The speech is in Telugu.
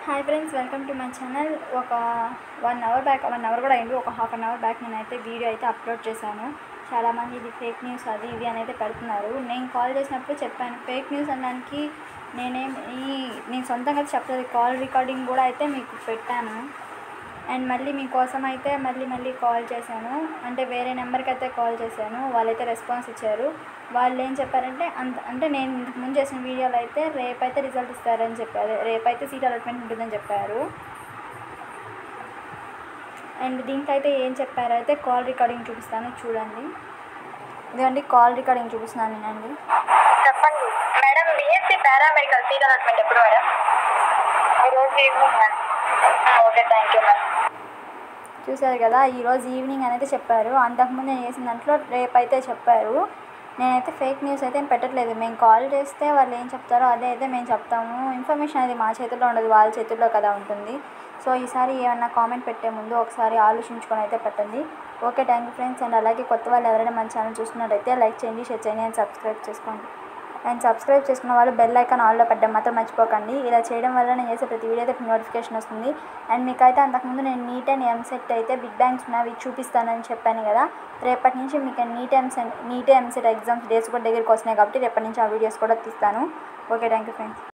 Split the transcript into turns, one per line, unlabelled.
hi friends welcome to my channel ఒక one hour back one hour కూడా అయింది ఒక హాఫ్ అన్ అవర్ బ్యాక్ నేనైతే వీడియో అయితే అప్లోడ్ చేశాను చాలామంది ఇది ఫేక్ న్యూస్ అది ఇది అని అయితే పెడుతున్నారు నేను కాల్ చేసినప్పుడు చెప్పాను ఫేక్ న్యూస్ అనడానికి నేనేం ఈ నేను సొంతంగా చెప్పలేదు కాల్ రికార్డింగ్ కూడా అయితే మీకు పెట్టాను అండ్ మళ్ళీ మీకోసం అయితే మళ్ళీ మళ్ళీ కాల్ చేశాను అంటే వేరే నెంబర్కి అయితే కాల్ చేశాను వాళ్ళైతే రెస్పాన్స్ ఇచ్చారు వాళ్ళు ఏం చెప్పారంటే అంత అంటే నేను ఇంతకు ముందు చేసిన వీడియోలో అయితే రేపైతే రిజల్ట్ ఇస్తారని చెప్పారు రేపైతే సీట్ అలాట్మెంట్ ఉంటుందని చెప్పారు అండ్ దీనికైతే ఏం చెప్పారో అయితే కాల్ రికార్డింగ్ చూపిస్తాను చూడండి ఇదండి కాల్ రికార్డింగ్ చూపిస్తున్నాను నేనండి
చెప్పండి madam BSc paramedical seat allotment ఎప్పుడు మేడం ఈరోజు evening madam okay thank you madam
చూశారు కదా ఈరోజు ఈవినింగ్ అనేది చెప్పారు అంతకుముందు నేను చేసిన దాంట్లో రేపైతే చెప్పారు నేనైతే ఫేక్ న్యూస్ అయితే ఏం పెట్టట్లేదు మేము కాల్ చేస్తే వాళ్ళు ఏం చెప్తారో అదే అయితే మేము చెప్తాము ఇన్ఫర్మేషన్ అనేది మా చేతుల్లో ఉండదు వాళ్ళ చేతుల్లో కదా ఉంటుంది సో ఈసారి ఏమన్నా కామెంట్ పెట్టే ముందు ఒకసారి ఆలోచించుకొని అయితే పెట్టండి okay thank you friends and అలాగే కొత్త వాళ్ళు ఎవరైనా మన ఛానల్ చూస్తున్నట్టయితే లైక్ చేయండి షేర్ చేయండి అండ్ సబ్స్క్రైబ్ చేసుకోండి అండ్ సబ్స్క్రైబ్ చేసుకున్న వాళ్ళు బెల్ ఐకాన్ ఆల్లో పెట్టడం మాత్రం మర్చిపోకండి ఇలా చేయడం వల్ల నేను చేసే ప్రతి వీడియో అయితే నోటిఫికేషన్ వస్తుంది అండ్ మీకైతే అంతకుముందు నేను నీట్ అండ్ ఎంసెట్ అయితే బిగ్ బ్యాంక్స్ ఉన్నవి చూపిస్తానని చెప్పాను కదా రేపటి నుంచి మీకు NEET EAMCET NEET EAMCET exams days కూడా దగ్గరికి వస్తున్నాయి కాబట్టి రేపటి నుంచి ఆ వీడియోస్ కూడా తీస్తాను ఓకే థ్యాంక్ యూ ఫ్రెండ్స్